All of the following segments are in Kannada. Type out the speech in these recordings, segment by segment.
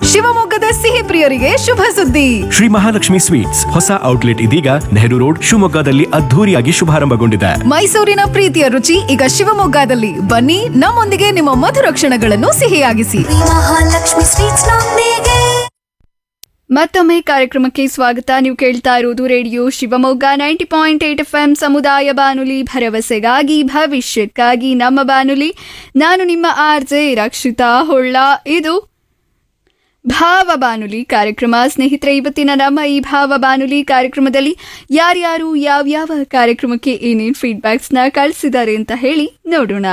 ಶಿವಮೊಗ್ಗದ ಸಿಹಿ ಪ್ರಿಯರಿಗೆ ಶುಭ ಸುದ್ದಿ ಶ್ರೀ ಮಹಾಲಕ್ಷ್ಮಿ ಸ್ವೀಟ್ಸ್ ಹೊಸ ಔಟ್ಲೆಟ್ ಇದೀಗ ನೆಹರು ರೋಡ್ ಶಿವಮೊಗ್ಗದಲ್ಲಿ ಅದ್ಧೂರಿಯಾಗಿ ಶುಭಾರಂಭಗೊಂಡಿದೆ ಮೈಸೂರಿನ ಪ್ರೀತಿಯ ರುಚಿ ಈಗ ಶಿವಮೊಗ್ಗದಲ್ಲಿ ಬನ್ನಿ ನಮ್ಮೊಂದಿಗೆ ನಿಮ್ಮ ಮಧುರ ಕ್ಷಣಗಳನ್ನು ಸಿಹಿಯಾಗಿಸಿ ಮಹಾಲಕ್ಷ್ಮಿ ಸ್ವೀಟ್ಸ್ ನೊಂದಿಗೆ ಮತ್ತೊಮ್ಮೆ ಕಾರ್ಯಕ್ರಮಕ್ಕೆ ಸ್ವಾಗತ ನೀವು ಕೇಳ್ತಾ ಇರುವುದು radio Shivamogga ninety point eight F M ಸಮುದಾಯ ಬಾನುಲಿ ಭರವಸೆಗಾಗಿ ಭವಿಷ್ಯಕ್ಕಾಗಿ ನಮ್ಮ ಬಾನುಲಿ ನಾನು ನಿಮ್ಮ ಆರ್ ಜೆ ರಕ್ಷಿತಾ ಹೊಳ್ಳ ಇದು ಭಾವ ಬಾನುಲಿ ಕಾರ್ಯಕ್ರಮ ಸ್ನೇಹಿತರೆ ಇವತ್ತಿನ ನಮ್ಮ ಈ ಭಾವ ಬಾನುಲಿ ಕಾರ್ಯಕ್ರಮದಲ್ಲಿ ಯಾರ್ಯಾರು ಯಾವ್ಯಾವ ಕಾರ್ಯಕ್ರಮಕ್ಕೆ ಏನೇನು ಫೀಡ್ಬ್ಯಾಕ್ಸ್ನ ಕಳಿಸಿದ್ದಾರೆ ಅಂತ ಹೇಳಿ ನೋಡೋಣ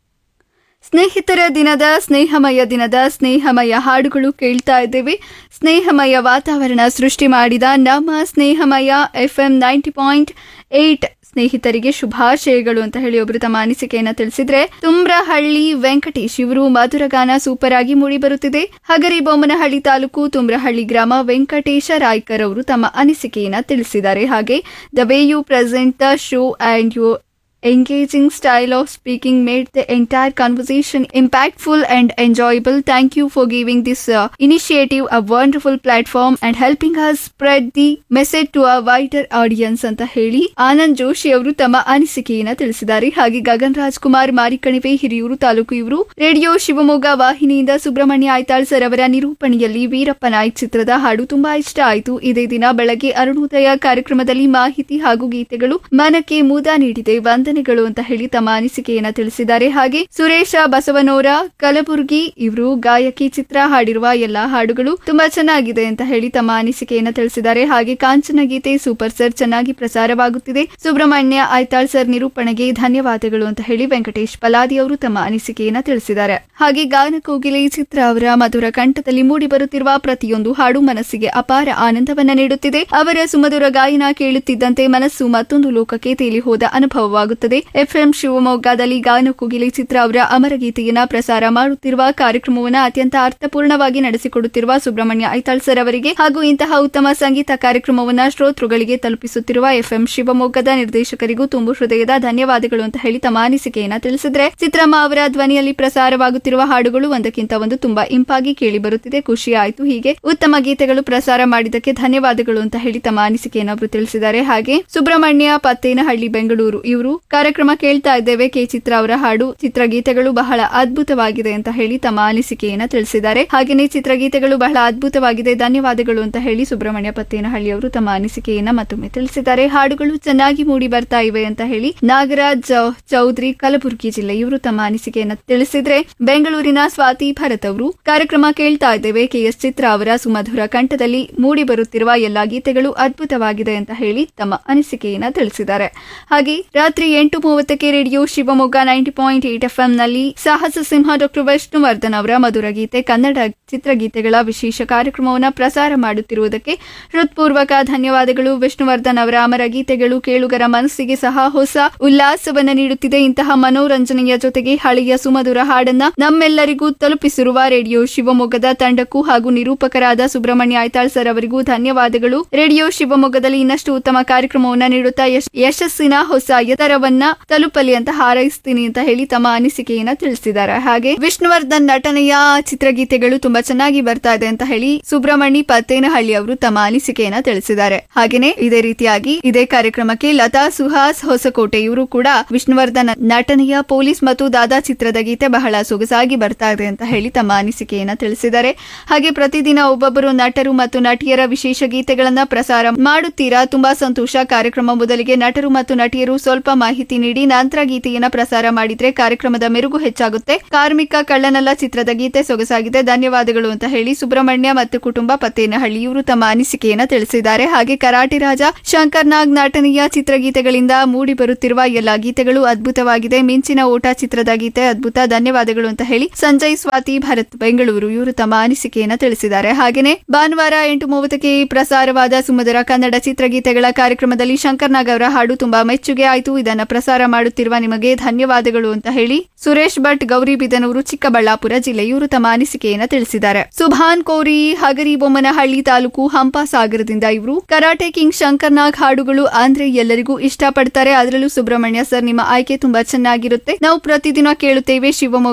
ಸ್ನೇಹಿತರ ದಿನದ ಸ್ನೇಹಮಯ ದಿನದ ಸ್ನೇಹಮಯ ಹಾಡುಗಳು ಕೇಳ್ತಾ ಇದ್ದೇವೆ ಸ್ನೇಹಮಯ ವಾತಾವರಣ ಸೃಷ್ಟಿ ಮಾಡಿದ ನಮ್ಮ ಸ್ನೇಹಮಯ F M ninety point eight ಸ್ನೇಹಿತರಿಗೆ ಶುಭಾಶಯಗಳು ಅಂತ ಹೇಳಿ ಒಬ್ರು ತಮ್ಮ ಅನಿಸಿಕೆಯನ್ನ ತಿಳಿಸಿದ್ರೆ ತುಂಬ್ರಹಳ್ಳಿ ವೆಂಕಟೇಶ್ ಇವರು ಮಧುರಗಾನ ಸೂಪರ್ ಆಗಿ ಮೂಡಿ ಬರುತ್ತಿದೆ ಹಗರಿ ಬೊಮ್ಮನಹಳ್ಳಿ ತಾಲೂಕು ತುಂಬ್ರಹಳ್ಳಿ ಗ್ರಾಮ ವೆಂಕಟೇಶ ರಾಯ್ಕರ್ ಅವರು ತಮ್ಮ ಅನಿಸಿಕೆಯನ್ನ ತಿಳಿಸಿದ್ದಾರೆ ಹಾಗೆ the way you present the show and you engaging style of speaking made the entire conversation impactful and enjoyable. Thank you for giving this uh, initiative a wonderful platform and helping us spread the message to a wider audience ಅಂತ ಹೇಳಿ ಆನಂದ್ ಜೋಶಿ ಅವರು ತಮ್ಮ ಅನಿಸಿಕೆಯನ್ನ ತಿಳಿಸಿದ್ದಾರೆ ಹಾಗೆ ಗಗನ್ ರಾಜ್ಕುಮಾರ್ ಮಾರಿಕಣಿವೆ ಹಿರಿಯೂರು ತಾಲೂಕು ಇವರು ರೇಡಿಯೋ ಶಿವಮೊಗ್ಗ ವಾಹಿನಿಯಿಂದ ಸುಬ್ರಹ್ಮಣ್ಯ ಐತಾಳ್ ಸರ್ ಅವರ ನಿರೂಪಣೆಯಲ್ಲಿ ವೀರಪ್ಪ ನಾಯ್ಕ್ ಚಿತ್ರದ ಹಾಡು ತುಂಬಾ ಇಷ್ಟ ಆಯಿತು ಇದೇ ದಿನ ಬೆಳಗ್ಗೆ ಅರುಣೋದಯ ಕಾರ್ಯಕ್ರಮದಲ್ಲಿ ಮಾಹಿತಿ ಹಾಗೂ ಗೀತೆಗಳು ಮನಕ್ಕೆ ಮುದ ನೀಡಿದೆ ವಂದನೆಗಳು ಅಂತ ಹೇಳಿ ತಮ್ಮ ಅನಿಸಿಕೆಯನ್ನ ತಿಳಿಸಿದ್ದಾರೆ ಹಾಗೆ ಸುರೇಶ ಬಸವನವರ ಕಲಬುರ್ಗಿ ಇವರು ಗಾಯಕಿ ಚಿತ್ರ ಹಾಡಿರುವ ಎಲ್ಲಾ ಹಾಡುಗಳು ತುಂಬಾ ಚೆನ್ನಾಗಿದೆ ಅಂತ ಹೇಳಿ ತಮ್ಮ ಅನಿಸಿಕೆಯನ್ನ ತಿಳಿಸಿದ್ದಾರೆ ಹಾಗೆ ಕಾಂಚನ ಗೀತೆ ಸೂಪರ್ ಸರ್ ಚೆನ್ನಾಗಿ ಪ್ರಸಾರವಾಗುತ್ತಿದೆ ಸುಬ್ರಹ್ಮಣ್ಯ ಐತಾಳ್ ಸರ್ ನಿರೂಪಣೆಗೆ ಧನ್ಯವಾದಗಳು ಅಂತ ಹೇಳಿ ವೆಂಕಟೇಶ್ ಪಲಾದಿ ಅವರು ತಮ್ಮ ಅನಿಸಿಕೆಯನ್ನ ತಿಳಿಸಿದ್ದಾರೆ ಹಾಗೆ ಗಾನ ಕೋಗಿಲೆ ಚಿತ್ರ ಅವರ ಮಧುರ ಕಂಠದಲ್ಲಿ ಮೂಡಿ ಬರುತ್ತಿರುವ ಪ್ರತಿಯೊಂದು ಹಾಡು ಮನಸ್ಸಿಗೆ ಅಪಾರ ಆನಂದವನ್ನ ನೀಡುತ್ತಿದೆ ಅವರ ಸುಮಧುರ ಗಾಯನ ಕೇಳುತ್ತಿದ್ದಂತೆ ಮನಸ್ಸು ಮತ್ತೊಂದು ಲೋಕಕ್ಕೆ ತೇಲಿ ಹೋದ ಅನುಭವವಾಗುತ್ತದೆ ಎಫ್ಎಂ ಶಿವಮೊಗ್ಗದಲ್ಲಿ ಗಾನ ಕೋಗಿಲೆ ಚಿತ್ರ ಅವರ ಅಮರ ಗೀತೆಯನ್ನ ಪ್ರಸಾರ ಮಾಡುತ್ತಿರುವ ಕಾರ್ಯಕ್ರಮವನ್ನ ಅತ್ಯಂತ ಅರ್ಥಪೂರ್ಣವಾಗಿ ನಡೆಸಿಕೊಡುತ್ತಿರುವ ಸುಬ್ರಹ್ಮಣ್ಯ ಐತಾಳ್ ಸರ್ ಅವರಿಗೆ ಹಾಗೂ ಇಂತಹ ಉತ್ತಮ ಸಂಗೀತ ಕಾರ್ಯಕ್ರಮವನ್ನ ಶ್ರೋತೃಗಳಿಗೆ ತಲುಪಿಸುತ್ತಿರುವ ಎಫ್ಎಂ ಶಿವಮೊಗ್ಗದ ನಿರ್ದೇಶಕರಿಗೂ ತುಂಬು ಹೃದಯದ ಧನ್ಯವಾದಗಳು ಅಂತ ಹೇಳಿ ತಮ್ಮ ಅನಿಸಿಕೆಯನ್ನ ತಿಳಿಸಿದ್ರೆ ಚಿತ್ರಮ್ಮ ಅವರ ಧ್ವನಿಯಲ್ಲಿ ಪ್ರಸಾರವಾಗುತ್ತಿರುವ ಹಾಡುಗಳು ಒಂದಕ್ಕಿಂತ ಒಂದು ತುಂಬಾ ಇಂಪಾಗಿ ಕೇಳಿ ಬರುತ್ತಿದೆ ಖುಷಿ ಆಯ್ತು ಹೀಗೆ ಉತ್ತಮ ಗೀತೆಗಳು ಪ್ರಸಾರ ಮಾಡಿದ್ದಕ್ಕೆ ಧನ್ಯವಾದಗಳು ಅಂತ ಹೇಳಿ ತಮ್ಮ ಅನಿಸಿಕೆಯನ್ನು ಅವರು ತಿಳಿಸಿದ್ದಾರೆ ಹಾಗೆ ಸುಬ್ರಹ್ಮಣ್ಯ ಪತ್ತೇನಹಳ್ಳಿ ಬೆಂಗಳೂರು ಇವರು ಕಾರ್ಯಕ್ರಮ ಕೇಳ್ತಾ ಇದ್ದೇವೆ ಕೆ ಚಿತ್ರ ಅವರ ಹಾಡು ಚಿತ್ರಗೀತೆಗಳು ಬಹಳ ಅದ್ಭುತವಾಗಿದೆ ಅಂತ ಹೇಳಿ ತಮ್ಮ ಅನಿಸಿಕೆಯನ್ನ ತಿಳಿಸಿದ್ದಾರೆ ಹಾಗೆಯೇ ಚಿತ್ರಗೀತೆಗಳು ಬಹಳ ಅದ್ಭುತವಾಗಿದೆ ಧನ್ಯವಾದಗಳು ಅಂತ ಹೇಳಿ ಸುಬ್ರಹ್ಮಣ್ಯ ಪತ್ತೇನಹಳ್ಳಿ ಅವರು ತಮ್ಮ ಅನಿಸಿಕೆಯನ್ನ ಮತ್ತೊಮ್ಮೆ ತಿಳಿಸಿದ್ದಾರೆ ಹಾಡುಗಳು ಚೆನ್ನಾಗಿ ಮೂಡಿ ಬರ್ತಾ ಇವೆ ಅಂತ ಹೇಳಿ ನಾಗರಾಜ್ ಚೌ- ಚೌಧರಿ ಕಲಬುರಗಿ ಜಿಲ್ಲೆ ಇವರು ತಮ್ಮ ಅನಿಸಿಕೆಯನ್ನ ತಿಳಿಸಿದ್ರೆ ಬೆಂಗಳೂರಿನ ಸ್ವಾತಿ ಭರತ್ ಅವರು ಕಾರ್ಯಕ್ರಮ ಕೇಳ್ತಾ ಇದ್ದೇವೆ ಕೆಎಸ್ ಚಿತ್ರ ಅವರ ಸುಮಧುರ ಕಂಠದಲ್ಲಿ ಮೂಡಿ ಬರುತ್ತಿರುವ ಎಲ್ಲಾ ಗೀತೆಗಳು ಅದ್ಭುತವಾಗಿದೆ ಅಂತ ಹೇಳಿ ತಮ್ಮ ಅನಿಸಿಕೆಯನ್ನ ತಿಳಿಸಿದ್ದಾರೆ ಹಾಗೆ ರಾತ್ರಿ ಎಂಟು ಮೂವತ್ತಕ್ಕೆ radio Shivamogga ninety point eight F ನಲ್ಲಿ ಸಾಹಸ ಸಿಂಹ ಡಾಕ್ಟರ್ ವಿಷ್ಣುವರ್ಧನ್ ಅವರ ಮಧುರ ಗೀತೆ ಕನ್ನಡ ಚಿತ್ರಗೀತೆಗಳ ವಿಶೇಷ ಕಾರ್ಯಕ್ರಮವನ್ನು ಪ್ರಸಾರ ಮಾಡುತ್ತಿರುವುದಕ್ಕೆ ಹೃತ್ಪೂರ್ವಕ ಧನ್ಯವಾದಗಳು ವಿಷ್ಣುವರ್ಧನ್ ಅವರ ಅಮರ ಗೀತೆಗಳು ಕೇಳುಗರ ಮನಸ್ಸಿಗೆ ಸಹ ಹೊಸ ಉಲ್ಲಾಸವನ್ನ ನೀಡುತ್ತಿದೆ ಇಂತಹ ಮನೋರಂಜನೆಯ ಜೊತೆಗೆ ಹಳೆಯ ಸುಮಧುರ ಹಾಡನ್ನ ನಮ್ಮೆಲ್ಲರಿಗೂ ತಲುಪಿಸಿರುವ ರೇಡಿಯೋ ಶಿವಮೊಗ್ಗದ ತಂಡಕ್ಕೂ ಹಾಗೂ ನಿರೂಪಕರಾದ ಸುಬ್ರಹ್ಮಣ್ಯ ಐತಾಳ್ ಸರ್ ಅವರಿಗೂ ಧನ್ಯವಾದಗಳು ರೇಡಿಯೋ ಶಿವಮೊಗ್ಗದಲ್ಲಿ ಇನ್ನಷ್ಟು ಉತ್ತಮ ಕಾರ್ಯಕ್ರಮವನ್ನ ನೀಡುತ್ತಾ ಯಶ್- ಯಶಸ್ಸಿನ ಹೊಸ ಎತ್ತರವನ್ನ ತಲುಪಲಿ ಅಂತ ಹಾರೈಸ್ತೀನಿ ಅಂತ ಹೇಳಿ ತಮ್ಮ ಅನಿಸಿಕೆಯನ್ನ ತಿಳಿಸಿದ್ದಾರೆ ಹಾಗೆ ವಿಷ್ಣುವರ್ಧನ್ ನಟನೆಯ ಚಿತ್ರಗೀತೆಗಳು ತುಂಬಾ ಚೆನ್ನಾಗಿ ಬರ್ತಾ ಇದೆ ಅಂತ ಹೇಳಿ ಸುಬ್ರಹ್ಮಣಿ ಪತ್ತೇನಹಳ್ಳಿ ಅವರು ತಮ್ಮ ಅನಿಸಿಕೆಯನ್ನ ತಿಳಿಸಿದ್ದಾರೆ ಹಾಗೇನೆ ಇದೇ ರೀತಿಯಾಗಿ ಇದೇ ಕಾರ್ಯಕ್ರಮಕ್ಕೆ ಲತಾ ಸುಹಾಸ್ ಹೊಸಕೋಟೆ ಇವರು ಕೂಡ ವಿಷ್ಣುವರ್ಧನ್ ನಟನೆಯ ಪೊಲೀಸ್ ಮತ್ತು ದಾದಾ ಚಿತ್ರದ ಗೀತೆ ಬಹಳ ಸೊಗಸಾಗಿ ಬರ್ತಾ ಇದೆ ಅಂತ ಹೇಳಿ ತಮ್ಮ ಅನಿಸಿಕೆಯನ್ನ ತಿಳಿಸಿದ್ದಾರೆ ಹಾಗೆ ಪ್ರತಿದಿನ ಒಬ್ಬೊಬ್ಬರು ನಟರು ಮತ್ತು ನಟಿಯರ ವಿಶೇಷ ಗೀತೆಗಳನ್ನ ಪ್ರಸಾರ ಮಾಡುತ್ತೀರಾ ತುಂಬಾ ಸಂತೋಷ ಕಾರ್ಯಕ್ರಮ ಮೊದಲಿಗೆ ನಟರು ಮತ್ತು ನಟಿಯರು ಸ್ವಲ್ಪ ಮಾಹಿತಿ ನೀಡಿ ನಂತರ ಗೀತೆಯನ್ನ ಪ್ರಸಾರ ಮಾಡಿದ್ರೆ ಕಾರ್ಯಕ್ರಮದ ಮೆರುಗು ಹೆಚ್ಚಾಗುತ್ತೆ ಕಾರ್ಮಿಕ ಕಳ್ಳನಲ್ಲ ಚಿತ್ರದ ಗೀತೆ ಸೊಗಸಾಗಿದೆ ಧನ್ಯವಾದಗಳು ಅಂತ ಹೇಳಿ ಸುಬ್ರಹ್ಮಣ್ಯ ಮತ್ತು ಕುಟುಂಬ ಪತ್ತೇನಹಳ್ಳಿ ಇವರು ತಮ್ಮ ಅನಿಸಿಕೆಯನ್ನ ತಿಳಿಸಿದ್ದಾರೆ ಹಾಗೆ ಕರಾಟೆ ರಾಜ ಶಂಕರ್ ನಾಗ್ ನಟನೆಯ ಚಿತ್ರಗೀತೆಗಳಿಂದ ಮೂಡಿ ಬರುತ್ತಿರುವ ಎಲ್ಲಾ ಗೀತೆಗಳು ಅದ್ಭುತವಾಗಿದೆ ಮಿಂಚಿನ ಓಟ ಚಿತ್ರದ ಗೀತೆ ಅದ್ಭುತ ಧನ್ಯವಾದಗಳು ಅಂತ ಹೇಳಿ ಸಂಜಯ್ ಸ್ವಾತಿ ಭರತ್ ಬೆಂಗಳೂರು ಇವರು ತಮ್ಮ ಅನಿಸಿಕೆಯನ್ನ ತಿಳಿಸಿದ್ದಾರೆ ಹಾಗೇನೆ ಭಾನುವಾರ ಎಂಟು ಮೂವತ್ತಕ್ಕೆ ಪ್ರಸಾರವಾದ ಸುಮಧುರ ಕನ್ನಡ ಚಿತ್ರಗೀತೆಗಳ ಕಾರ್ಯಕ್ರಮದಲ್ಲಿ ಶಂಕರ್ ನಾಗ್ ಅವರ ಹಾಡು ತುಂಬಾ ಮೆಚ್ಚುಗೆ ಆಯಿತು ಇದನ್ನ ಪ್ರಸಾರ ಮಾಡುತ್ತಿರುವ ನಿಮಗೆ ಧನ್ಯವಾದಗಳು ಅಂತ ಹೇಳಿ ಸುರೇಶ್ ಭಟ್ ಗೌರಿಬಿದನೂರು ಚಿಕ್ಕಬಳ್ಳಾಪುರ ಜಿಲ್ಲೆ ಇವರು ತಮ್ಮ ಅನಿಸಿಕೆಯನ್ನ ತಿಳಿಸಿದ್ದಾರೆ ಸುಭಾನ್ ಕೋರಿ ಹಗರಿ ಬೊಮ್ಮನಹಳ್ಳಿ ತಾಲೂಕು ಹಂಪಾಸಾಗರದಿಂದ ಇವರು ಕರಾಟೆ ಕಿಂಗ್ ಶಂಕರ್ ನಾಗ್ ಹಾಡುಗಳು ಅಂದ್ರೆ ಎಲ್ಲರಿಗೂ ಇಷ್ಟಪಡ್ತಾರೆ ಅದರಲ್ಲೂ ಸುಬ್ರಹ್ಮಣ್ಯ ಸರ್ ನಿಮ್ಮ ಆಯ್ಕೆ ತುಂಬಾ ಚೆನ್ನಾಗಿರುತ್ತೆ ನಾವು ಪ್ರತಿದಿನ ಕೇಳುತ್ತೇವೆ ಶಿವಮೊಗ್ಗ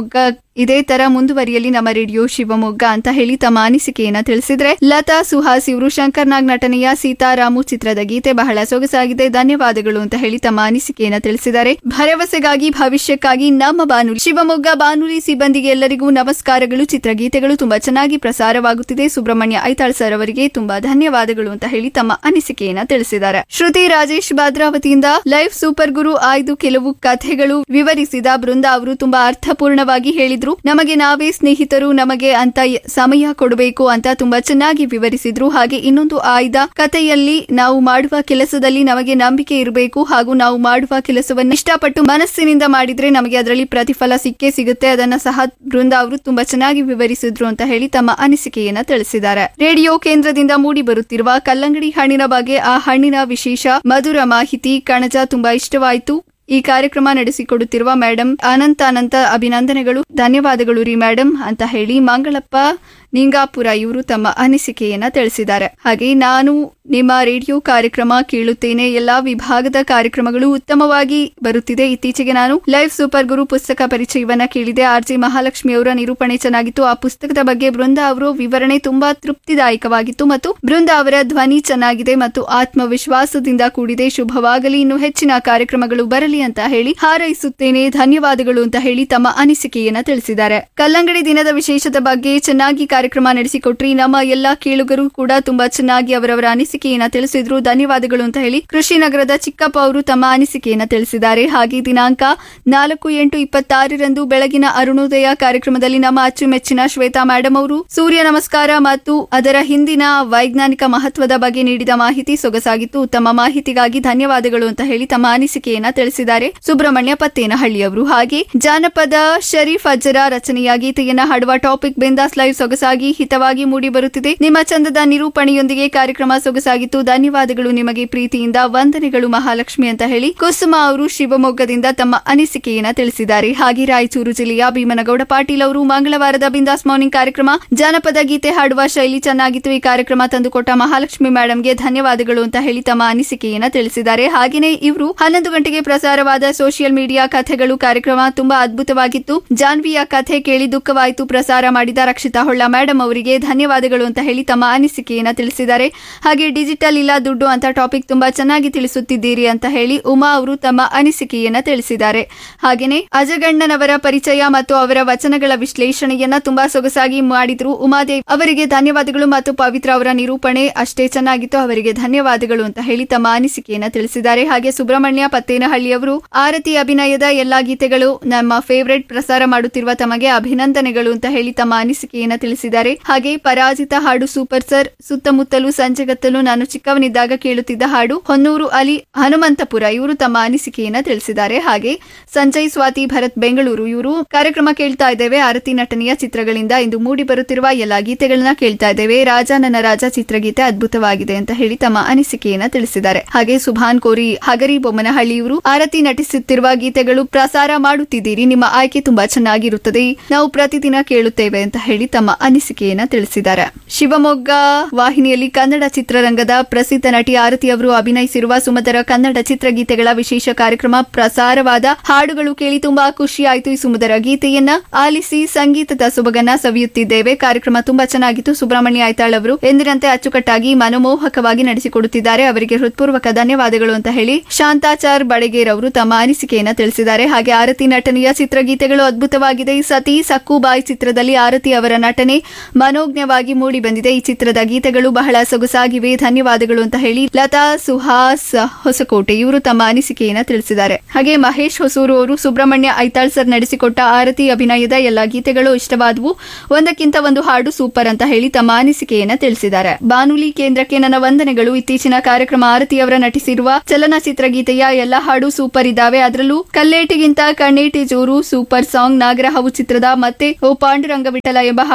ಇದೇ ತರ ಮುಂದುವರಿಯಲಿ ನಮ್ಮ ರೇಡಿಯೋ ಶಿವಮೊಗ್ಗ ಅಂತ ಹೇಳಿ ತಮ್ಮ ಅನಿಸಿಕೆಯನ್ನ ತಿಳಿಸಿದ್ರೆ ಲತಾ ಸುಹಾಸ್ ಇವರು ಶಂಕರ್ ನಾಗ್ ನಟನೆಯ ಸೀತಾರಾಮು ಚಿತ್ರದ ಗೀತೆ ಬಹಳ ಸೊಗಸಾಗಿದೆ ಧನ್ಯವಾದಗಳು ಅಂತ ಹೇಳಿ ತಮ್ಮ ಅನಿಸಿಕೆಯನ್ನ ತಿಳಿಸಿದ್ದಾರೆ ಭರವಸೆಗಾಗಿ ಭವಿಷ್ಯಕ್ಕಾಗಿ ನಮ್ಮ ಬಾನುಲಿ ಶಿವಮೊಗ್ಗ ಬಾನುಲಿ ಸಿಬ್ಬಂದಿಗೆ ಎಲ್ಲರಿಗೂ ನಮಸ್ಕಾರಗಳು ಚಿತ್ರಗೀತೆಗಳು ತುಂಬಾ ಚೆನ್ನಾಗಿ ಪ್ರಸಾರವಾಗುತ್ತಿದೆ ಸುಬ್ರಹ್ಮಣ್ಯ ಐತಾಳ್ ಸರ್ ಅವರಿಗೆ ತುಂಬಾ ಧನ್ಯವಾದಗಳು ಅಂತ ಹೇಳಿ ತಮ್ಮ ಅನಿಸಿಕೆಯನ್ನ ತಿಳಿಸಿದ್ದಾರೆ ಶ್ರುತಿ ರಾಜೇಶ್ ಭದ್ರಾವತಿಯಿಂದ ಲೈವ್ ಸೂಪರ್ ಗುರು ಆಯ್ದು ಕೆಲವು ಕಥೆಗಳು ವಿವರಿಸಿದ ಬೃಂದ ಅವರು ತುಂಬಾ ಅರ್ಥಪೂರ್ಣವಾಗಿ ಹೇಳಿದ್ರು ನಮಗೆ ನಾವೇ ಸ್ನೇಹಿತರು ನಮಗೆ ಅಂತ ಯ- ಸಮಯ ಕೊಡಬೇಕು ಅಂತ ತುಂಬಾ ಚೆನ್ನಾಗಿ ವಿವರಿಸಿದ್ರು ಹಾಗೆ ಇನ್ನೊಂದು ಆಯ್ದ ಕಥೆಯಲ್ಲಿ ನಾವು ಮಾಡುವ ಕೆಲಸದಲ್ಲಿ ನಮಗೆ ನಂಬಿಕೆ ಇರಬೇಕು ಹಾಗೂ ನಾವು ಮಾಡುವ ಕೆಲಸವನ್ನು ಇಷ್ಟಪಟ್ಟು ಮನಸ್ಸಿನಿಂದ ಮಾಡಿದ್ರೆ ನಮಗೆ ಅದರಲ್ಲಿ ಪ್ರತಿಫಲ ಸಿಕ್ಕೇ ಸಿಗುತ್ತೆ ಅದನ್ನ ಸಹ ಬೃಂದ ಅವರು ತುಂಬಾ ಚೆನ್ನಾಗಿ ವಿವರಿಸಿದ್ರು ಅಂತ ಹೇಳಿ ತಮ್ಮ ಅನಿಸಿಕೆಯನ್ನ ತಿಳಿಸಿದ್ದಾರೆ ರೇಡಿಯೋ ಕೇಂದ್ರದಿಂದ ಮೂಡಿ ಬರುತ್ತಿರುವ ಕಲ್ಲಂಗಡಿ ಹಣ್ಣಿನ ಬಗ್ಗೆ ಆ ಹಣ್ಣಿನ ವಿಶೇಷ ಮಧುರ ಮಾಹಿತಿ ಕಣಜ ತುಂಬಾ ಇಷ್ಟವಾಯಿತು ಈ ಕಾರ್ಯಕ್ರಮ ನಡೆಸಿಕೊಡುತ್ತಿರುವ ಮೇಡಮ್ ಅನಂತ ಅನಂತ ಅಭಿನಂದನೆಗಳು ಧನ್ಯವಾದಗಳು ರೀ ಮೇಡಮ್ ಅಂತ ಹೇಳಿ ಮಂಗಳಪ್ಪ ನಿಂಗಾಪುರ ಇವರು ತಮ್ಮ ಅನಿಸಿಕೆಯನ್ನ ತಿಳಿಸಿದ್ದಾರೆ ಹಾಗೆ ನಾನು ನಿಮ್ಮ ರೇಡಿಯೋ ಕಾರ್ಯಕ್ರಮ ಕೇಳುತ್ತೇನೆ ಎಲ್ಲಾ ವಿಭಾಗದ ಕಾರ್ಯಕ್ರಮಗಳು ಉತ್ತಮವಾಗಿ ಬರುತ್ತಿದೆ ಇತ್ತೀಚೆಗೆ ನಾನು ಲೈವ್ ಸೂಪರ್ ಗುರು ಪುಸ್ತಕ ಪರಿಚಯವನ್ನ ಕೇಳಿದೆ ಆರ್ ಜಿ ಮಹಾಲಕ್ಷ್ಮಿ ಅವರ ನಿರೂಪಣೆ ಚೆನ್ನಾಗಿತ್ತು ಆ ಪುಸ್ತಕದ ಬಗ್ಗೆ ಬೃಂದ ಅವರು ವಿವರಣೆ ತುಂಬಾ ತೃಪ್ತಿದಾಯಕವಾಗಿತ್ತು ಮತ್ತು ಬೃಂದ ಅವರ ಧ್ವನಿ ಚೆನ್ನಾಗಿದೆ ಮತ್ತು ಆತ್ಮವಿಶ್ವಾಸದಿಂದ ಕೂಡಿದೆ ಶುಭವಾಗಲಿ ಇನ್ನು ಹೆಚ್ಚಿನ ಕಾರ್ಯಕ್ರಮಗಳು ಬರಲಿ ಅಂತ ಹೇಳಿ ಹಾರೈಸುತ್ತೇನೆ ಧನ್ಯವಾದಗಳು ಅಂತ ಹೇಳಿ ತಮ್ಮ ಅನಿಸಿಕೆಯನ್ನ ತಿಳಿಸಿದ್ದಾರೆ ಕಲ್ಲಂಗಡಿ ದಿನದ ವಿಶೇಷದ ಬಗ್ಗೆ ಚೆನ್ನಾಗಿ ಕಾರ್ಯಕ್ರಮ ನಡೆಸಿಕೊಟ್ರಿ ನಮ್ಮ ಎಲ್ಲಾ ಕೇಳುಗರು ಕೂಡ ತುಂಬಾ ಚೆನ್ನಾಗಿ ಅವರವರ ಅನಿಸಿಕೆಯನ್ನ ತಿಳಿಸಿದ್ರು ಧನ್ಯವಾದಗಳು ಅಂತ ಹೇಳಿ ಕೃಷಿ ನಗರದ ಚಿಕ್ಕಪ್ಪ ಅವರು ತಮ್ಮ ಅನಿಸಿಕೆಯನ್ನ ತಿಳಿಸಿದ್ದಾರೆ ಹಾಗೆ ದಿನಾಂಕ ನಾಲ್ಕು ಎಂಟು ಇಪ್ಪತ್ತಾರರಂದು ಬೆಳಗಿನ ಅರುಣೋದಯ ಕಾರ್ಯಕ್ರಮದಲ್ಲಿ ನಮ್ಮ ಅಚ್ಚುಮೆಚ್ಚಿನ ಶ್ವೇತಾ ಮೇಡಮ್ ಅವರು ಸೂರ್ಯ ನಮಸ್ಕಾರ ಮತ್ತು ಅದರ ಹಿಂದಿನ ವೈಜ್ಞಾನಿಕ ಮಹತ್ವದ ಬಗ್ಗೆ ನೀಡಿದ ಮಾಹಿತಿ ಸೊಗಸಾಗಿತ್ತು ಉತ್ತಮ ಮಾಹಿತಿಗಾಗಿ ಧನ್ಯವಾದಗಳು ಅಂತ ಹೇಳಿ ತಮ್ಮ ಅನಿಸಿಕೆಯನ್ನ ತಿಳಿಸಿದ್ದಾರೆ ಸುಬ್ರಹ್ಮಣ್ಯ ಪತ್ತೇನಹಳ್ಳಿ ಅವರು ಹಾಗೆ ಜಾನಪದ ಶರೀಫ್ ಅಜ್ಜರ ರಚನೆಯ ಗೀತೆಯನ್ನ ಹಾಡುವ ಟಾಪಿಕ್ ಬೆಂದಾಸ್ ಲೈವ್ ಸೊಗಸಾಗಿ ಹಿತವಾಗಿ ಮೂಡಿ ಬರುತ್ತಿದೆ ನಿಮ್ಮ ಚಂದದ ನಿರೂಪಣೆಯೊಂದಿಗೆ ಕಾರ್ಯಕ್ರಮ ಸೊಗಸಾಗಿತ್ತು ಧನ್ಯವಾದಗಳು ನಿಮಗೆ ಪ್ರೀತಿಯಿಂದ ವಂದನೆಗಳು ಮಹಾಲಕ್ಷ್ಮಿ ಅಂತ ಹೇಳಿ ಕುಸುಮ ಅವರು ಶಿವಮೊಗ್ಗದಿಂದ ತಮ್ಮ ಅನಿಸಿಕೆಯನ್ನ ತಿಳಿಸಿದ್ದಾರೆ ಹಾಗೆ ರಾಯಚೂರು ಜಿಲ್ಲೆಯ ಭೀಮನಗೌಡ ಪಾಟೀಲ್ ಅವರು ಮಂಗಳವಾರದ ಬಿಂದಾಸ್ ಮಾರ್ನಿಂಗ್ ಕಾರ್ಯಕ್ರಮ ಜಾನಪದ ಗೀತೆ ಹಾಡುವ ಶೈಲಿ ಚೆನ್ನಾಗಿತ್ತು ಈ ಕಾರ್ಯಕ್ರಮ ತಂದುಕೊಟ್ಟ ಮಹಾಲಕ್ಷ್ಮಿ ಮೇಡಂಗೆ ಧನ್ಯವಾದಗಳು ಅಂತ ಹೇಳಿ ತಮ್ಮ ಅನಿಸಿಕೆಯನ್ನ ತಿಳಿಸಿದ್ದಾರೆ ಹಾಗೆಯೇ ಇವರು ಹನ್ನೊಂದು ಗಂಟೆಗೆ ಪ್ರಸಾರವಾದ ಸೋಷಿಯಲ್ ಮೀಡಿಯಾ ಕಥೆಗಳು ಕಾರ್ಯಕ್ರಮ ತುಂಬಾ ಅದ್ಭುತವಾಗಿತ್ತು ಜಾನ್ವಿಯ ಕಥೆ ಕೇಳಿ ದುಃಖವಾಯಿತು ಪ್ರಸಾರ ಮಾಡಿದ ರಕ್ಷಿತಾ ಹೊಳ್ಳ ಮೇಡಮ್ ಅವರಿಗೆ ಧನ್ಯವಾದಗಳು ಅಂತ ಹೇಳಿ ತಮ್ಮ ಅನಿಸಿಕೆಯನ್ನ ತಿಳಿಸಿದ್ದಾರೆ ಹಾಗೆ ಡಿಜಿಟಲ್ ಇಲ್ಲ ದುಡ್ಡು ಅಂತ ಟಾಪಿಕ್ ತುಂಬಾ ಚೆನ್ನಾಗಿ ತಿಳಿಸುತ್ತಿದ್ದೀರಿ ಅಂತ ಹೇಳಿ ಉಮಾ ಅವರು ತಮ್ಮ ಅನಿಸಿಕೆಯನ್ನ ತಿಳಿಸಿದ್ದಾರೆ ಹಾಗೆಯೇ ಅಜಗಣ್ಣನವರ ಪರಿಚಯ ಮತ್ತು ಅವರ ವಚನಗಳ ವಿಶ್ಲೇಷಣೆಯನ್ನ ತುಂಬಾ ಸೊಗಸಾಗಿ ಮಾಡಿದ್ರು ಉಮಾದೇವ್ ಅವರಿಗೆ ಧನ್ಯವಾದಗಳು ಮತ್ತು ಪವಿತ್ರ ಅವರ ನಿರೂಪಣೆ ಅಷ್ಟೇ ಚೆನ್ನಾಗಿತ್ತು ಅವರಿಗೆ ಧನ್ಯವಾದಗಳು ಅಂತ ಹೇಳಿ ತಮ್ಮ ಅನಿಸಿಕೆಯನ್ನ ತಿಳಿಸಿದ್ದಾರೆ ಹಾಗೆ ಸುಬ್ರಹ್ಮಣ್ಯ ಪತ್ತೇನಹಳ್ಳಿ ಅವರು ಆರತಿ ಅಭಿನಯದ ಎಲ್ಲಾ ಗೀತೆಗಳು ನಮ್ಮ ಫೇವರೆಟ್ ಪ್ರಸಾರ ಮಾಡುತ್ತಿರುವ ತಮಗೆ ಅಭಿನಂದನೆಗಳು ಅಂತ ಹೇಳಿ ತಮ್ಮ ಅನಿಸಿಕೆಯನ್ನ ತಿಳಿಸಿದ್ದಾರೆ ಹಾಗೆ ಪರಾಜಿತ ಹಾಡು ಸೂಪರ್ ಸರ್ ಸುತ್ತಮುತ್ತಲು ಸಂಜೆಗತ್ತಲು ನಾನು ಚಿಕ್ಕವನಿದ್ದಾಗ ಕೇಳುತ್ತಿದ್ದ ಹಾಡು ಹೊನ್ನೂರು ಅಲಿ ಹನುಮಂತಪುರ ಇವರು ತಮ್ಮ ಅನಿಸಿಕೆಯನ್ನ ತಿಳಿಸಿದ್ದಾರೆ ಹಾಗೆ ಸಂಜಯ್ ಸ್ವಾತಿ ಭರತ್ ಬೆಂಗಳೂರು ಇವರು ಕಾರ್ಯಕ್ರಮ ಕೇಳ್ತಾ ಇದ್ದೇವೆ ಆರತಿ ನಟನೆಯ ಚಿತ್ರಗಳಿಂದ ಇಂದು ಮೂಡಿ ಬರುತ್ತಿರುವ ಎಲ್ಲಾ ಗೀತೆಗಳನ್ನ ಕೇಳ್ತಾ ಇದ್ದೇವೆ ರಾಜ ನನ್ನ ರಾಜ ಚಿತ್ರಗೀತೆ ಅದ್ಭುತವಾಗಿದೆ ಅಂತ ಹೇಳಿ ತಮ್ಮ ಅನಿಸಿಕೆಯನ್ನ ತಿಳಿಸಿದ್ದಾರೆ ಹಾಗೆ ಸುಭಾನ್ ಕೋರಿ ಹಗರಿ ಬೊಮ್ಮನಹಳ್ಳಿ ಇವರು ಆರತಿ ನಟಿಸುತ್ತಿರುವ ಗೀತೆಗಳು ಪ್ರಸಾರ ಮಾಡುತ್ತಿದ್ದೀರಿ ನಿಮ್ಮ ಆಯ್ಕೆ ತುಂಬಾ ಚೆನ್ನಾಗಿರುತ್ತದೆ ನಾವು ಪ್ರತಿದಿನ ಕೇಳುತ್ತೇವೆ ಅಂತ ಹೇಳಿ ತಮ್ಮ ಅನಿಸಿಕೆಯನ್ನ ತಿಳಿಸಿದ್ದಾರೆ ಶಿವಮೊಗ್ಗ ವಾಹಿನಿಯಲ್ಲಿ ಕನ್ನಡ ಚಿತ್ರರಂಗದ ಪ್ರಸಿದ್ಧ ನಟಿ ಆರತಿ ಅವರು ಅಭಿನಯಿಸಿರುವ ಸುಮಧುರ ಕನ್ನಡ ಚಿತ್ರಗೀತೆಗಳ ವಿಶೇಷ ಕಾರ್ಯಕ್ರಮ ಪ್ರಸಾರವಾದ ಹಾಡುಗಳು ಕೇಳಿ ತುಂಬಾ ಖುಷಿಯಾಯಿತು ಈ ಸುಮಧುರ ಗೀತೆಯನ್ನ ಆಲಿಸಿ ಸಂಗೀತದ ಸೊಬಗನ್ನ ಸವಿಯುತ್ತಿದ್ದೇವೆ ಕಾರ್ಯಕ್ರಮ ತುಂಬಾ ಚೆನ್ನಾಗಿತ್ತು ಸುಬ್ರಹ್ಮಣ್ಯ ಐತಾಳ್ ಅವರು ಎಂದಿನಂತೆ ಅಚ್ಚುಕಟ್ಟಾಗಿ ಮನಮೋಹಕವಾಗಿ ನಡೆಸಿಕೊಡುತ್ತಿದ್ದಾರೆ ಅವರಿಗೆ ಹೃತ್ಪೂರ್ವಕ ಧನ್ಯವಾದಗಳು ಅಂತ ಹೇಳಿ ಶಾಂತಾಚಾರ್ ಬಡಗೇರ್ ಅವರು ತಮ್ಮ ಅನಿಸಿಕೆಯನ್ನ ತಿಳಿಸಿದ್ದಾರೆ ಹಾಗೆ ಆರತಿ ನಟನೆಯ ಚಿತ್ರಗೀತೆಗಳು ಅದ್ಭುತವಾಗಿದೆ ಈ ಸತಿ ಸಕ್ಕುಬಾಯಿ ಚಿತ್ರದಲ್ಲಿ ಆರತಿ ಅವರ ನಟನೆ ಮನೋಜ್ಞವಾಗಿ ಮೂಡಿ ಬಂದಿದೆ ಈ ಚಿತ್ರದ ಗೀತೆಗಳು ಬಹಳ ಸೊಗಸಾಗಿವೆ ಧನ್ಯವಾದಗಳು ಅಂತ ಹೇಳಿ ಲತಾ ಸುಹಾಸ್ ಹೊಸಕೋಟೆ ಇವರು ತಮ್ಮ ಅನಿಸಿಕೆಯನ್ನ ತಿಳಿಸಿದ್ದಾರೆ ಹಾಗೆ ಮಹೇಶ್ ಹೊಸೂರು ಅವರು ಸುಬ್ರಹ್ಮಣ್ಯ ಐತಾಳ್ ಸರ್ ನಡೆಸಿಕೊಟ್ಟ ಆರತಿ ಅಭಿನಯದ ಎಲ್ಲಾ ಗೀತೆಗಳು ಇಷ್ಟವಾದವು ಒಂದಕ್ಕಿಂತ ಒಂದು ಹಾಡು ಸೂಪರ್ ಅಂತ ಹೇಳಿ ತಮ್ಮ ಅನಿಸಿಕೆಯನ್ನ ತಿಳಿಸಿದ್ದಾರೆ ಬಾನುಲಿ ಕೇಂದ್ರಕ್ಕೆ ನನ್ನ ವಂದನೆಗಳು ಇತ್ತೀಚಿನ ಕಾರ್ಯಕ್ರಮ ಆರತಿ ಅವರ ನಟಿಸಿರುವ ಚಲನಚಿತ್ರ ಗೀತೆಯ ಎಲ್ಲ ಹಾಡು ಸೂಪರ್ ಇದ್ದಾವೆ ಅದರಲ್ಲೂ ಕಲ್ಲೇಟಿಗಿಂತ ಕಣ್ಣೇಟಿ ಜೋರು ಸೂಪರ್ ಸಾಂಗ್ ನಾಗರಹಾವು ಚಿತ್ರದ ಮತ್ತೆ ಓ ಪಾಂಡುರಂಗ ವಿಠಲ ಎಂಬ ಹಾಡು ಚೆನ್ನಾಗಿ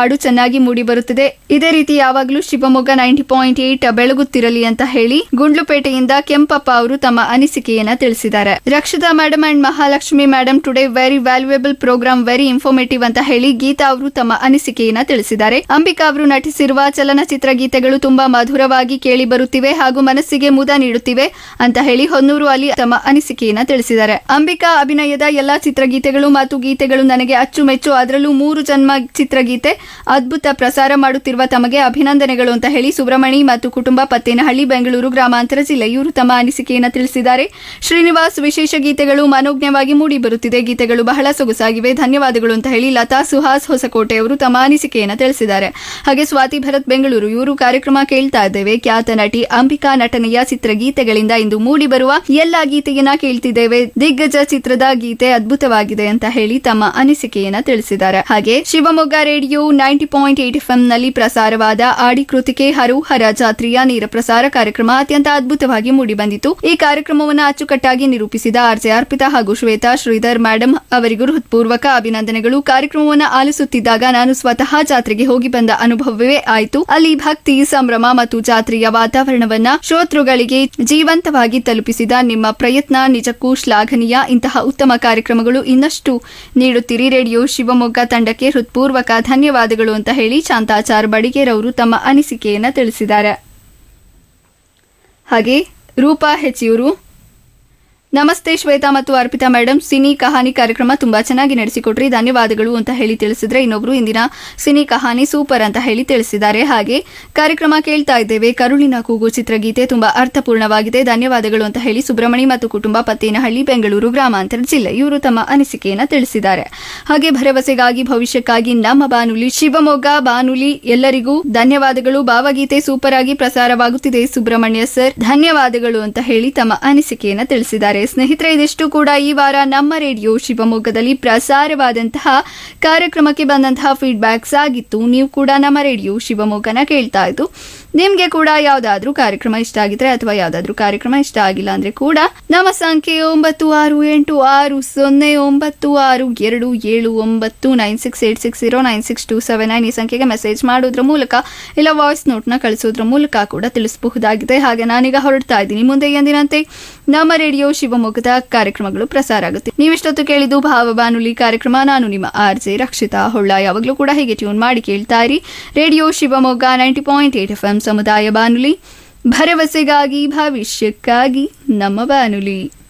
ವಾಹಿನಿಯಾಗಿ ಮೂಡಿ ಬರುತ್ತದೆ ಇದೇ ರೀತಿ ಯಾವಾಗಲೂ ಶಿವಮೊಗ್ಗ ನೈಂಟಿ ಪಾಯಿಂಟ್ ಏಟ್ ಬೆಳಗುತ್ತಿರಲಿ ಅಂತ ಹೇಳಿ ಗುಂಡ್ಲುಪೇಟೆಯಿಂದ ಕೆಂಪಪ್ಪ ಅವರು ತಮ್ಮ ಅನಿಸಿಕೆಯನ್ನ ತಿಳಿಸಿದ್ದಾರೆ Rakshitha madam and Mahalakshmi madam today very valuable programme very informative ಅಂತ ಹೇಳಿ ಗೀತಾ ಅವರು ತಮ್ಮ ಅನಿಸಿಕೆಯನ್ನ ತಿಳಿಸಿದ್ದಾರೆ ಅಂಬಿಕಾ ಅವರು ನಟಿಸಿರುವ ಚಲನಚಿತ್ರ ಗೀತೆಗಳು ತುಂಬಾ ಮಧುರವಾಗಿ ಕೇಳಿ ಬರುತ್ತಿವೆ ಹಾಗೂ ಮನಸ್ಸಿಗೆ ಮುದ ನೀಡುತ್ತಿವೆ ಅಂತ ಹೇಳಿ ಹೊನ್ನೂರು ಅಲ್ಲಿ ತಮ್ಮ ಅನಿಸಿಕೆಯನ್ನ ತಿಳಿಸಿದ್ದಾರೆ ಅಂಬಿಕಾ ಅಭಿನಯದ ಎಲ್ಲಾ ಚಿತ್ರಗೀತೆಗಳು ಮತ್ತು ಗೀತೆಗಳು ನನಗೆ ಅಚ್ಚುಮೆಚ್ಚು ಅದರಲ್ಲೂ ಮೂರು ಜನ್ಮ ಚಿತ್ರಗೀತೆ ಅದ್ಭುತ ಪ್ರಸಾರ ಮಾಡುತ್ತಿರುವ ತಮಗೆ ಅಭಿನಂದನೆಗಳು ಅಂತ ಹೇಳಿ ಸುಬ್ರಹ್ಮಣಿ ಮತ್ತು ಕುಟುಂಬ ಪತ್ತೇನಹಳ್ಳಿ ಬೆಂಗಳೂರು ಗ್ರಾಮಾಂತರ ಜಿಲ್ಲೆ ಇವರು ತಮ್ಮ ಅನಿಸಿಕೆಯನ್ನ ತಿಳಿಸಿದ್ದಾರೆ ಶ್ರೀನಿವಾಸ್ ವಿಶೇಷ ಗೀತೆಗಳು ಮನೋಜ್ಞವಾಗಿ ಮೂಡಿ ಬರುತ್ತಿದೆ ಗೀತೆಗಳು ಬಹಳ ಸೊಗಸಾಗಿವೆ ಧನ್ಯವಾದಗಳು ಅಂತ ಹೇಳಿ ಲತಾ ಸುಹಾಸ್ ಹೊಸಕೋಟೆ ಅವರು ತಮ್ಮ ಅನಿಸಿಕೆಯನ್ನ ತಿಳಿಸಿದ್ದಾರೆ ಹಾಗೆ ಸ್ವಾತಿ ಭರತ್ ಬೆಂಗಳೂರು ಇವರು ಕಾರ್ಯಕ್ರಮ ಕೇಳ್ತಾ ಇದ್ದೇವೆ ಖ್ಯಾತ ನಟಿ ಅಂಬಿಕಾ ನಟನೆಯ ಚಿತ್ರಗೀತೆಗಳಿಂದ ಇಂದು ಮೂಡಿ ಬರುವ ಎಲ್ಲಾ ಗೀತೆಯನ್ನ ಕೇಳ್ತಿದ್ದೇವೆ ದಿಗ್ಗಜ ಚಿತ್ರದ ಗೀತೆ ಅದ್ಭುತವಾಗಿದೆ ಅಂತ ಹೇಳಿ ತಮ್ಮ ಅನಿಸಿಕೆಯನ್ನ ತಿಳಿಸಿದ್ದಾರೆ ಹಾಗೆ Shivamogga radio ninety point eight F ನಲ್ಲಿ ಪ್ರಸಾರವಾದ ಆಡಿ ಕೃತಿಕೆ ಹರುಹರ ಜಾತ್ರೆಯ ನೇರ ಪ್ರಸಾರ ಕಾರ್ಯಕ್ರಮ ಅತ್ಯಂತ ಅದ್ಭುತವಾಗಿ ಮೂಡಿಬಂದಿತು ಈ ಕಾರ್ಯಕ್ರಮವನ್ನು ಅಚ್ಚುಕಟ್ಟಾಗಿ ನಿರೂಪಿಸಿದ ಆರ್ಜೆ ಅರ್ಪಿತಾ ಹಾಗೂ ಶ್ವೇತಾ ಶ್ರೀಧರ್ ಮೇಡಮ್ ಅವರಿಗೂ ಹೃತ್ಪೂರ್ವಕ ಅಭಿನಂದನೆಗಳು ಕಾರ್ಯಕ್ರಮವನ್ನು ಆಲಿಸುತ್ತಿದ್ದಾಗ ನಾನು ಸ್ವತಃ ಜಾತ್ರೆಗೆ ಹೋಗಿ ಬಂದ ಅನುಭವವೇ ಆಯಿತು ಅಲ್ಲಿ ಭಕ್ತಿ ಸಂಭ್ರಮ ಮತ್ತು ಜಾತ್ರೆಯ ವಾತಾವರಣವನ್ನ ಶ್ರೋತೃಗಳಿಗೆ ಜೀವಂತವಾಗಿ ತಲುಪಿಸಿದ ನಿಮ್ಮ ಪ್ರಯತ್ನ ನಿಜಕ್ಕೂ ಶ್ಲಾಘನೀಯ ಇಂತಹ ಉತ್ತಮ ಕಾರ್ಯಕ್ರಮಗಳು ಇನ್ನಷ್ಟು ನೀಡುತ್ತೀರಿ ರೇಡಿಯೋ ಶಿವಮೊಗ್ಗ ತಂಡಕ್ಕೆ ಹೃತ್ಪೂರ್ವಕ ಧನ್ಯವಾದಗಳು ಅಂತ ಹೇಳಿ ಶಾಂತಾಚಾರ್ ಬಡಿಗೇರವರು ತಮ್ಮ ಅನಿಸಿಕೆಯನ್ನ ತಿಳಿಸಿದ್ದಾರೆ ಹಾಗೆ ರೂಪಾ ಹೆಚ್ಚಿಯೂರು ನಮಸ್ತೆ ಶ್ವೇತಾ ಮತ್ತು ಅರ್ಪಿತಾ ಮೇಡಮ್ ಸಿನಿ ಕಹಾನಿ ಕಾರ್ಯಕ್ರಮ ತುಂಬಾ ಚೆನ್ನಾಗಿ ನಡೆಸಿಕೊಟ್ರಿ ಧನ್ಯವಾದಗಳು ಅಂತ ಹೇಳಿ ತಿಳಿಸಿದ್ರೆ ಇನ್ನೊಬ್ರು ಇಂದಿನ ಸಿನಿ ಕಹಾನಿ ಸೂಪರ್ ಅಂತ ಹೇಳಿ ತಿಳಿಸಿದ್ದಾರೆ ಹಾಗೆ ಕಾರ್ಯಕ್ರಮ ಕೇಳ್ತಾ ಇದ್ದೇವೆ ಕರುಳಿನ ಕೂಗು ಚಿತ್ರಗೀತೆ ತುಂಬಾ ಅರ್ಥಪೂರ್ಣವಾಗಿದೆ ಧನ್ಯವಾದಗಳು ಅಂತ ಹೇಳಿ ಸುಬ್ರಹ್ಮಣಿ ಮತ್ತು ಕುಟುಂಬ ಪತ್ತೇನಹಳ್ಳಿ ಬೆಂಗಳೂರು ಗ್ರಾಮಾಂತರ ಜಿಲ್ಲೆ ಇವರು ತಮ್ಮ ಅನಿಸಿಕೆಯನ್ನ ತಿಳಿಸಿದ್ದಾರೆ ಹಾಗೆ ಭರವಸೆಗಾಗಿ ಭವಿಷ್ಯಕ್ಕಾಗಿ ನಮ್ಮ ಬಾನುಲಿ ಶಿವಮೊಗ್ಗ ಬಾನುಲಿ ಎಲ್ಲರಿಗೂ ಧನ್ಯವಾದಗಳು ಭಾವಗೀತೆ ಸೂಪರ್ ಆಗಿ ಪ್ರಸಾರವಾಗುತ್ತಿದೆ ಸುಬ್ರಹ್ಮಣ್ಯ ಸರ್ ಧನ್ಯವಾದಗಳು ಅಂತ ಹೇಳಿ ತಮ್ಮ ಅನಿಸಿಕೆಯನ್ನ ತಿಳಿಸಿದ್ದಾರೆ ಸ್ನೇಹಿತರೆ ಇದಿಷ್ಟು ಕೂಡ ಈ ವಾರ ನಮ್ಮ ರೇಡಿಯೋ ಶಿವಮೊಗ್ಗದಲ್ಲಿ ಪ್ರಸಾರವಾದಂತಹ ಕಾರ್ಯಕ್ರಮಕ್ಕೆ ಬಂದಂತಹ ಫೀಡ್ಬ್ಯಾಕ್ಸ್ ಆಗಿತ್ತು ನೀವು ಕೂಡ ನಮ್ಮ ರೇಡಿಯೋ ಶಿವಮೊಗ್ಗನ ಕೇಳ್ತಾ ಇದ್ದು ನಿಮ್ಗೆ ಕೂಡ ಯಾವ್ದಾದ್ರೂ ಕಾರ್ಯಕ್ರಮ ಇಷ್ಟ ಆಗಿದ್ರೆ ಅಥವಾ ಯಾವ್ದಾದ್ರೂ ಕಾರ್ಯಕ್ರಮ ಇಷ್ಟ ಆಗಿಲ್ಲ ಅಂದ್ರೆ ಕೂಡ ನಮ್ಮ ಸಂಖ್ಯೆ ಒಂಬತ್ತು ಆರು ಎಂಟು ಆರು ಸೊನ್ನೆ ಒಂಬತ್ತು ಆರು ಎರಡು ಏಳು ಒಂಬತ್ತು nine six eight six zero nine six two seven nine ಈ ಸಂಖ್ಯೆಗೆ ಮೆಸೇಜ್ ಮಾಡೋದ್ರ ಮೂಲಕ ಇಲ್ಲ ವಾಯ್ಸ್ ನೋಟ್ನ ಕಳಿಸೋದ್ರ ಮೂಲಕ ಕೂಡ ತಿಳಿಸಬಹುದಾಗಿದೆ ಹಾಗೆ ನಾನೀಗ ಹೊರಡ್ತಾ ಇದ್ದೀನಿ ಮುಂದೆ ಎಂದಿನಂತೆ ನಮ್ಮ ರೇಡಿಯೋ ಶಿವಮೊಗ್ಗದ ಕಾರ್ಯಕ್ರಮಗಳು ಪ್ರಸಾರ ಆಗುತ್ತೆ ನೀವಿಷ್ಟೊತ್ತು ಕೇಳಿದ್ದು ಭಾವ ಬಾನುಲಿ ಕಾರ್ಯಕ್ರಮ ನಾನು ನಿಮ್ಮ ಆರ್ ಜೆ ರಕ್ಷಿತಾ ಹೊಳ್ಳ ಯಾವಾಗಲೂ ಕೂಡ ಹೀಗೆ ಟ್ಯೂನ್ ಮಾಡಿ ಕೇಳ್ತಾ ಇರಿ radio Shivamogga ninety point eight F M ಸಮುದಾಯ ಬಾನುಲಿ ಭರವಸೆಗಾಗಿ ಭವಿಷ್ಯಕ್ಕಾಗಿ ನಮ್ಮ ಬಾನುಲಿ